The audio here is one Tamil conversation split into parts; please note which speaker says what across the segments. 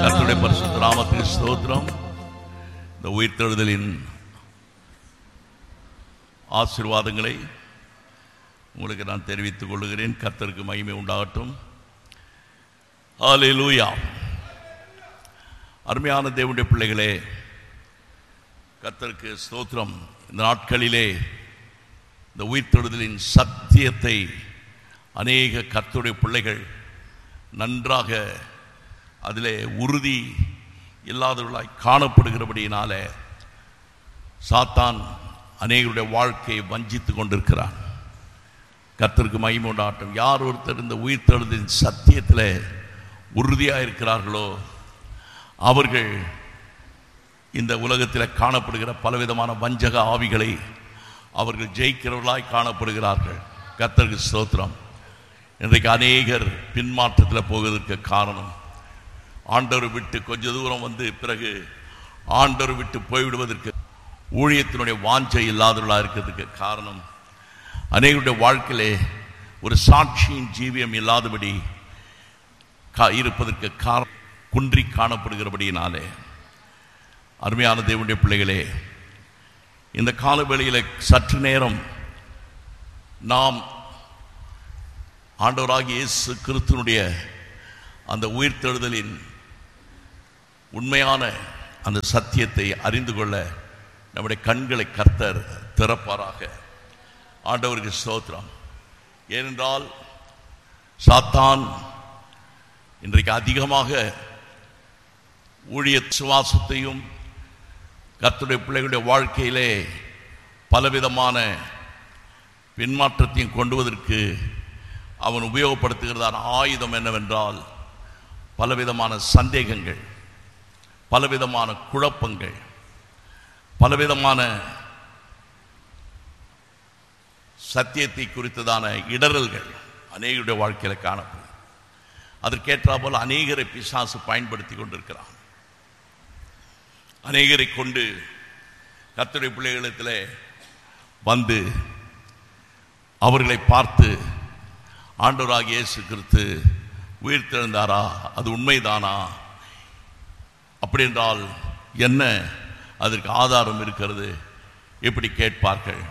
Speaker 1: கர்த்தருடைய பரிசுத்த நாமத்துக்கு ஸ்தோத்திரம் இந்த உயிர்த்தெழுதலின் ஆசீர்வாதங்களை உங்களுக்கு நான் தெரிவித்துக் கொள்கிறேன் கர்த்தருக்கு மகிமை உண்டாகட்டும் ஹalleluya அருமையான தேவனுடைய பிள்ளைகளே கர்த்தருக்கு ஸ்தோத்திரம் இந்த நாட்களிலே இந்த உயிர்த்தெழுதலின் சத்தியத்தை அநேக கர்த்தருடைய பிள்ளைகள் நன்றாக அதிலே உறுதி இல்லாதவர்களாய் காணப்படுகிறபடியினாலே சாத்தான் அநேகருடைய வாழ்க்கையை வஞ்சித்து கொண்டிருக்கிறான் கர்த்தருக்கு மகிமை உண்டாட்டம் யார் ஒருத்தர் இந்த உயிர்த்தெழுதின் சத்தியத்தில் உறுதியாக இருக்கிறார்களோ அவர்கள் இந்த உலகத்தில் காணப்படுகிற பலவிதமான வஞ்சக ஆவிகளை அவர்கள் ஜெயிக்கிறவர்களாய் காணப்படுகிறார்கள் கர்த்தருக்கு ஸ்தோத்திரம் இன்றைக்கு அநேகர் பின்மாற்றத்தில் போவதற்கு காரணம் ஆண்டவர் விட்டு கொஞ்ச தூரம் வந்து பிறகு ஆண்டவர் விட்டு போய்விடுவதற்கு ஊழியத்தினுடைய வாஞ்சை இல்லாதவர்களாக இருக்கிறதுக்கு காரணம் அநேகருடைய வாழ்க்கையிலே ஒரு சாட்சியின் ஜீவியம் இல்லாதபடி கா- இருப்பதற்கு காரணம் குன்றி காணப்படுகிறபடியினாலே அருமையான தேவனுடைய பிள்ளைகளே இந்த காலவேளையில் சற்று நேரம் நாம் ஆண்டவராகிய இயேசு கிறிஸ்துனுடைய அந்த உயிர்த்தெழுதலின் உண்மையான அந்த சத்தியத்தை அறிந்து கொள்ள நம்முடைய கண்களை கர்த்தர் திறப்பாராக ஆண்டவருக்கு ஸ்தோத்திரம் ஏனென்றால் சாத்தான் இன்றைக்கு அதிகமாக ஊழிய சுவாசத்தையும் கர்த்தருடைய பிள்ளைகளுடைய வாழ்க்கையிலே பலவிதமான பின்மாற்றத்தையும் கொண்டுவதற்கு அவன் உபயோகப்படுத்துகிறதான ஆயுதம் என்னவென்றால் பலவிதமான சந்தேகங்கள் பலவிதமான குழப்பங்கள் பலவிதமான சத்தியத்தை குறித்ததான இடரல்கள் அநேகருடைய வாழ்க்கையில் காணப்படும் அதற்கேற்றாப்போல் அநேகரை பிசாசு பயன்படுத்தி கொண்டிருக்கிறான் அநேகரை கொண்டு கர்த்தருடைய பிள்ளைகளிடத்தில் வந்து அவர்களை பார்த்து ஆண்டவராகிய இயேசு கிறிஸ்து உயிர்த்தெழுந்தாரா அது உண்மைதானா அப்படி என்றால் என்ன அதற்கு ஆதாரம் இருக்கிறது இப்படி கேட்பார்கள்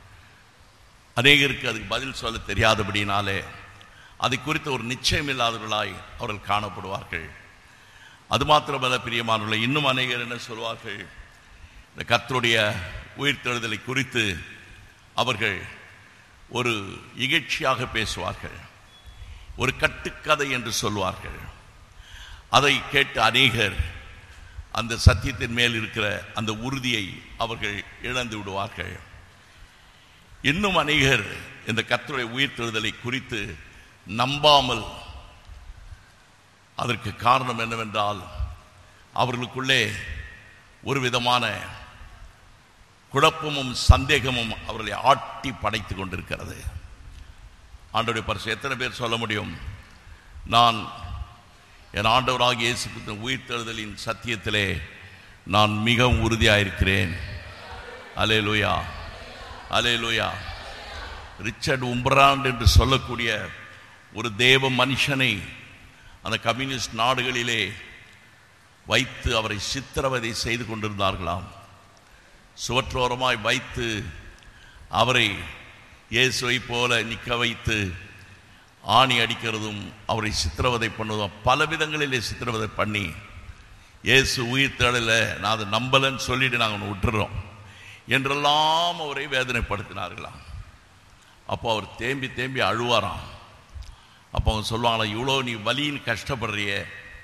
Speaker 1: அநேகருக்கு அதுக்கு பதில் சொல்ல தெரியாதபடினாலே அதை குறித்த ஒரு நிச்சயம் இல்லாதவர்களாய் அவர்கள் காணப்படுவார்கள் அது மாத்திரமல்ல பிரியமானவர்களை இன்னும் அநேகர் என்ன சொல்வார்கள் இந்த கர்த்தருடைய உயிர்த்தெழுதலை குறித்து அவர்கள் ஒரு இகழ்ச்சியாக பேசுவார்கள் ஒரு கட்டுக்கதை என்று சொல்வார்கள் அதை கேட்டு அநேகர் அந்த சத்தியத்தின் மேல் இருக்கிற அந்த உறுதியை அவர்கள் இழந்து விடுவார்கள் இன்னும் அநேகர் இந்த கர்த்தருடைய உயிர்த்தெழுதலை குறித்து நம்பாமல் அதற்கு காரணம் என்னவென்றால் அவர்களுக்குள்ளே ஒரு விதமான குழப்பமும் சந்தேகமும் அவர்களை ஆட்டி படைத்து கொண்டிருக்கிறது ஆண்டவருடைய பரிசு எத்தனை பேர் சொல்ல முடியும் நான் என் ஆண்டவராகிய இயேசு கிறிஸ்துவின் உயிர்த்தெழுதலின் சத்தியத்திலே நான் மிகவும் உறுதியாயிருக்கிறேன் அலே லூயா அலே லூயா ரிச்சர்ட் உம்பராண்ட் என்று சொல்லக்கூடிய ஒரு தேவ மனுஷனை அந்த கம்யூனிஸ்ட் நாடுகளிலே வைத்து அவரை சித்திரவதை செய்து கொண்டிருந்தார்களாம் சுவற்றோரமாய் வைத்து அவரை இயேசுவை போல நிற்க வைத்து ஆணி அடிக்கிறதும் அவரை சித்திரவதை பண்ணுவதும் பல விதங்களிலே சித்திரவதை பண்ணி இயேசு உயிர் தேடல நான் அதை நம்பலன்னு சொல்லிட்டு நாங்கள் ஒன்று விட்டுறோம் என்றெல்லாம் அவரை வேதனைப்படுத்தினார்களாம் அப்போ அவர் தேம்பி தேம்பி அழுவாராம் அப்போ அவங்க சொல்லுவாங்களா இவ்வளோ நீ வலின்னு கஷ்டப்படுறியே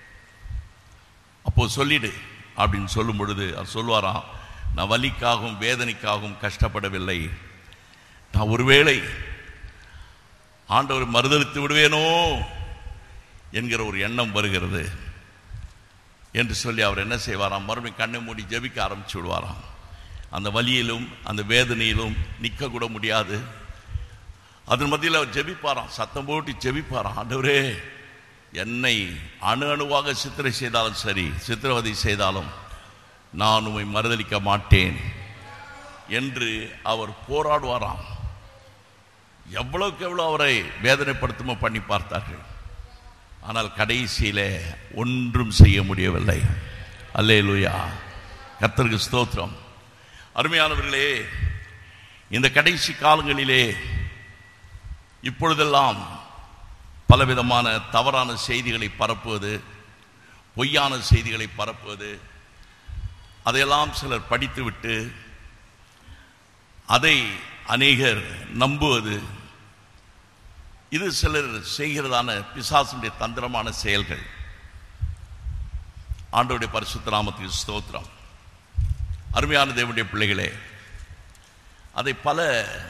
Speaker 1: அப்போ சொல்லிடு அப்படின்னு சொல்லும் பொழுது அவர் சொல்லுவாராம் நான் வலிக்காகவும் வேதனைக்காகவும் கஷ்டப்படவில்லை நான் ஒருவேளை ஆண்டவர் மறுதளித்து விடுவேனோ என்கிற ஒரு எண்ணம் வருகிறது என்று சொல்லி அவர் என்ன செய்வாராம் மறுபடியும் கண்ணை மூடி ஜெபிக்க ஆரம்பிச்சு விடுவாராம் அந்த வலியிலும் அந்த வேதனையிலும் நிற்க கூட முடியாது அதன் மத்தியில் அவர் ஜெபிப்பாராம் சத்தம் போட்டு ஜெபிப்பாராம் ஆண்டவரே என்னை அணு அணுவாக சித்திரை செய்தாலும் சரி சித்திரவதை செய்தாலும் நான் உம்மை மறுதலிக்க மாட்டேன் என்று அவர் போராடுவாராம் எவ்வளவுக்கு எவ்வளோ அவரை வேதனைப்படுத்துமோ பண்ணி பார்த்தார்கள் ஆனால் கடைசியிலே ஒன்றும் செய்ய முடியவில்லை அல்லேலூயா கர்த்தருக்கு ஸ்தோத்திரம் அருமையானவர்களே இந்த கடைசி காலங்களிலே இப்பொழுதெல்லாம் பலவிதமான தவறான செய்திகளை பரப்புவது பொய்யான செய்திகளை பரப்புவது அதையெல்லாம் சிலர் படித்துவிட்டு அதை அநேகர் நம்புவது இது சிலர் செய்கிறதான பிசாசுடைய தந்திரமான செயல்கள் ஆண்டவருடைய பரிசுத்த நாமத்துக்கு ஸ்தோத்திரம் அருமையான தேவனுடைய பிள்ளைகளே அதை பல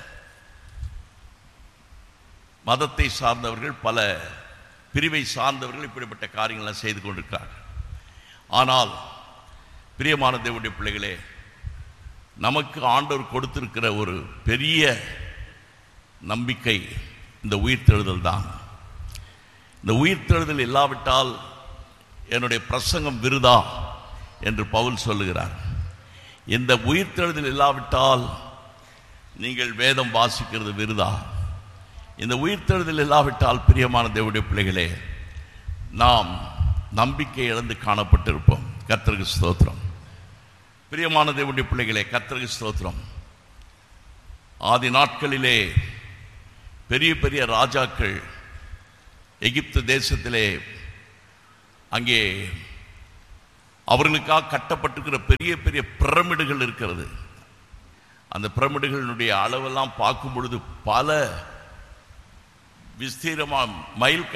Speaker 1: மதத்தை சார்ந்தவர்கள் பல பிரிவை சார்ந்தவர்கள் இப்படிப்பட்ட காரியங்களை செய்து கொண்டிருக்கிறார்கள் ஆனால் பிரியமான தேவனுடைய பிள்ளைகளே நமக்கு ஆண்டவர் கொடுத்திருக்கிற ஒரு பெரிய நம்பிக்கை இந்த உயிர்த்தெழுதல் தான் இந்த உயிர்த்தெழுதல் இல்லாவிட்டால் என்னுடைய பிரசங்கம் விருதா என்று பவுல் சொல்லுகிறார் இந்த உயிர்த்தெழுதல் இல்லாவிட்டால் நீங்கள் வேதம் வாசிக்கிறது விருதா இந்த உயிர்த்தெழுதல் இல்லாவிட்டால் பிரியமான தேவனுடைய பிள்ளைகளே நாம் நம்பிக்கை இழந்து காணப்பட்டிருப்போம் கர்த்தருக்கு ஸ்தோத்திரம் பிரியமான தேவனுடைய பிள்ளைகளே கர்த்தருக்கு ஸ்தோத்திரம் ஆதி நாட்களிலே பெரிய பெரிய ராஜாக்கள் எகிப்து தேசத்திலே அங்கே அவர்களுக்காக கட்டப்பட்டிருக்கிற பெரிய பெரிய பிரமிடுகள் இருக்கிறது அந்த பிரமிடுகளினுடைய அளவெல்லாம் பார்க்கும் பொழுது பல விஸ்தீரமா மைல்